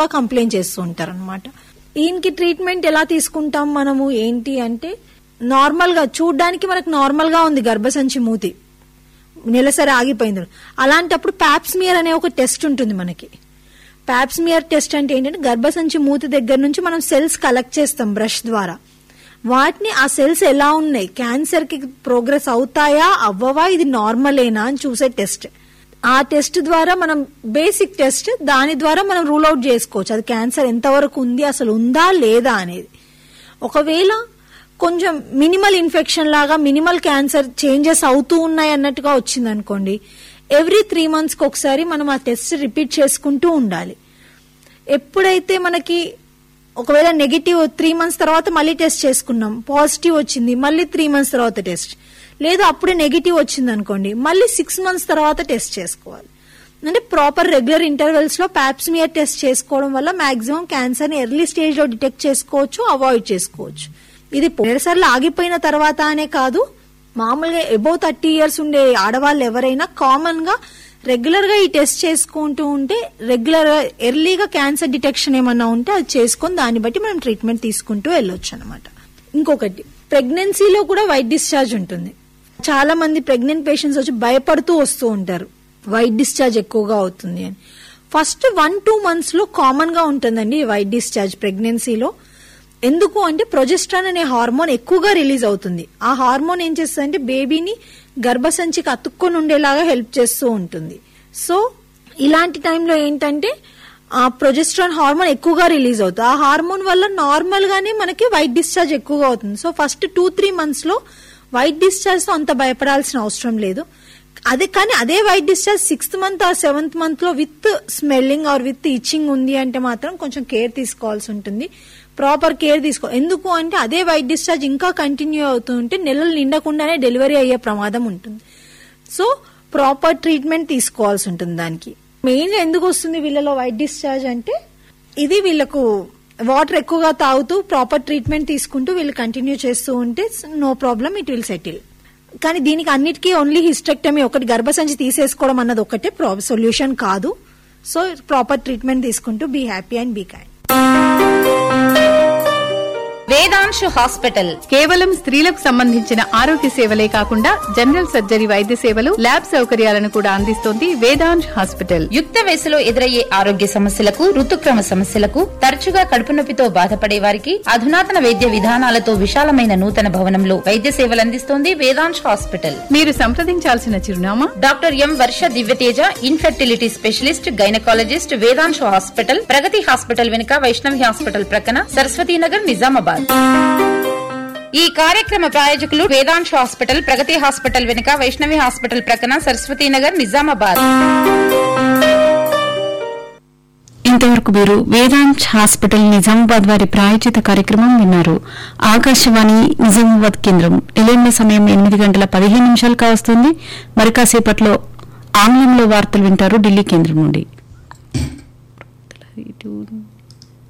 బాగా కంప్లైంట్ చేస్తూ ఉంటారు అనమాట ఈయనకి ట్రీట్మెంట్ ఎలా తీసుకుంటాం మనము ఏంటి అంటే నార్మల్ గా చూడ్డానికి మనకు నార్మల్ గా ఉంది గర్భసంచి మూతి నెలసరి ఆగిపోయింది అలాంటప్పుడు ప్యాప్స్మియర్ అనే ఒక టెస్ట్ ఉంటుంది మనకి ప్యాప్స్మియర్ టెస్ట్ అంటే ఏంటంటే గర్భసంచి మూతి దగ్గర నుంచి మనం సెల్స్ కలెక్ట్ చేస్తాం బ్రష్ ద్వారా వాటిని ఆ సెల్స్ ఎలా ఉన్నాయి క్యాన్సర్ కి ప్రోగ్రెస్ అవుతాయా అవ్వవా ఇది నార్మలేనా అని చూసే టెస్ట్ ఆ టెస్ట్ ద్వారా మనం బేసిక్ టెస్ట్ దాని ద్వారా మనం రూల్ అవుట్ చేసుకోవచ్చు అది క్యాన్సర్ ఎంతవరకు ఉంది అసలు ఉందా లేదా అనేది ఒకవేళ కొంచెం మినిమల్ ఇన్ఫెక్షన్ లాగా మినిమల్ క్యాన్సర్ చేంజెస్ అవుతూ ఉన్నాయి అన్నట్టుగా వచ్చింది అనుకోండి ఎవ్రీ త్రీ మంత్స్కి ఒకసారి మనం ఆ టెస్ట్ రిపీట్ చేసుకుంటూ ఉండాలి ఎప్పుడైతే మనకి ఒకవేళ నెగిటివ్ త్రీ మంత్స్ తర్వాత మళ్ళీ టెస్ట్ చేసుకున్నాం పాజిటివ్ వచ్చింది మళ్ళీ త్రీ మంత్స్ తర్వాత టెస్ట్ లేదా అప్పుడే నెగిటివ్ వచ్చింది అనుకోండి మళ్ళీ సిక్స్ మంత్స్ తర్వాత టెస్ట్ చేసుకోవాలి అంటే ప్రాపర్ రెగ్యులర్ ఇంటర్వెల్స్ లో ప్యాప్స్మియర్ టెస్ట్ చేసుకోవడం వల్ల మాక్సిమం క్యాన్సర్ ని ఎర్లీ స్టేజ్ లో డిటెక్ట్ చేసుకోవచ్చు అవాయిడ్ చేసుకోవచ్చు ఇది నెలసర్లు ఆగిపోయిన తర్వాత అనే కాదు మామూలుగా ఎబో థర్టీ ఇయర్స్ ఉండే ఆడవాళ్ళు ఎవరైనా కామన్ గా రెగ్యులర్ గా ఈ టెస్ట్ చేసుకుంటూ ఉంటే రెగ్యులర్ గా ఎర్లీగా క్యాన్సర్ డిటెక్షన్ ఏమన్నా ఉంటే అది చేసుకొని దాన్ని బట్టి మనం ట్రీట్మెంట్ తీసుకుంటూ వెళ్ళొచ్చు అనమాట ఇంకొకటి ప్రెగ్నెన్సీలో కూడా వైట్ డిశ్చార్జ్ ఉంటుంది చాలా మంది ప్రెగ్నెంట్ పేషెంట్స్ వచ్చి భయపడుతూ వస్తూ ఉంటారు వైట్ డిశ్చార్జ్ ఎక్కువగా అవుతుంది అని ఫస్ట్ వన్ టూ మంత్స్ లో కామన్ గా ఉంటుందండి ఈ వైట్ డిశ్చార్జ్ ప్రెగ్నెన్సీలో ఎందుకు అంటే ప్రొజెస్ట్రాన్ అనే హార్మోన్ ఎక్కువగా రిలీజ్ అవుతుంది ఆ హార్మోన్ ఏం చేస్తుందంటే బేబీని గర్భసంచికి అతుక్కొని ఉండేలాగా హెల్ప్ చేస్తూ ఉంటుంది సో ఇలాంటి టైంలో ఏంటంటే ఆ ప్రొజెస్ట్రాన్ హార్మోన్ ఎక్కువగా రిలీజ్ అవుతుంది ఆ హార్మోన్ వల్ల నార్మల్ గానే మనకి వైట్ డిశ్చార్జ్ ఎక్కువగా అవుతుంది so first two three months లో వైట్ డిశ్చార్జ్ తో అంత భయపడాల్సిన అవసరం లేదు అదే కానీ అదే white discharge sixth month or seventh month లో with smelling or with itching ఉంది అంటే మాత్రం కొంచెం కేర్ తీసుకోవాల్సి ఉంటుంది ప్రాపర్ కేర్ తీసుకో ఎందుకు అంటే అదే వైట్ డిశ్చార్జ్ ఇంకా కంటిన్యూ అవుతూ ఉంటే నెలలు నిండకుండానే డెలివరీ అయ్యే ప్రమాదం ఉంటుంది సో ప్రాపర్ ట్రీట్మెంట్ తీసుకోవాల్సి ఉంటుంది దానికి మెయిన్ గా ఎందుకు వస్తుంది వీళ్ళలో వైట్ డిశ్చార్జ్ అంటే ఇది వీళ్ళకు వాటర్ ఎక్కువగా తాగుతూ ప్రాపర్ ట్రీట్మెంట్ తీసుకుంటూ వీళ్ళు కంటిన్యూ చేస్తూ ఉంటే no problem it will settle కానీ దీనికి అన్నిటికీ ఓన్లీ హిస్టెక్టమీ ఒకటి గర్భసంచి తీసేసుకోవడం అన్నది ఒకటే సొల్యూషన్ కాదు సో ప్రాపర్ ట్రీట్మెంట్ తీసుకుంటూ be happy and be kind Vedamshu hospital కేవలం స్త్రీలకు సంబంధించిన ఆరోగ్య సేవలే కాకుండా జనరల్ సర్జరీ వైద్య సేవలు ల్యాబ్ సౌకర్యాలను కూడా అందిస్తోంది వేదాంశ్ హాస్పిటల్ యుక్త వయసులో ఎదురయ్యే ఆరోగ్య సమస్యలకు ఋతుక్రమ సమస్యలకు తరచుగా కడుపు నొప్పితో బాధపడే వారికి అధునాతన వైద్య విధానాలతో విశాలమైన నూతన భవనంలో వైద్య సేవలు అందిస్తోంది వేదాంశ్ హాస్పిటల్ మీరు సంప్రదించాల్సిన చిరునామా doctor M Varsha Divyateja infertility specialist gynaecologist Vedamshu hospital Pragathi hospital వెనుక వైష్ణవి హాస్పిటల్ ప్రక్కన సరస్వతీనగర్ నిజామాబాద్ ఈ కార్యక్రమ ప్రాయోజకులు వేదాంశు హాస్పిటల్ ప్రగతి హాస్పిటల్ వెనుక వైష్ణవి హాస్పిటల్ ప్రక్కన సరస్వతీనగర్ నిజామాబాద్ ఇంతవరకు మీరు వేదాంత్ హాస్పిటల్ నిజామాబాద్ వారి ప్రాయోజిత కార్యక్రమం విన్నారు ఆకాశవాణి నిజామాబాద్ కేంద్రం ఎల్లుండి సమయం ఎనిమిది గంటల పదిహేను నిమిషాలు కావస్తుంది మరి కాసేపట్లో ఆంగ్లంలో వార్తలు వింటారు ఢిల్లీ కేంద్రం నుండి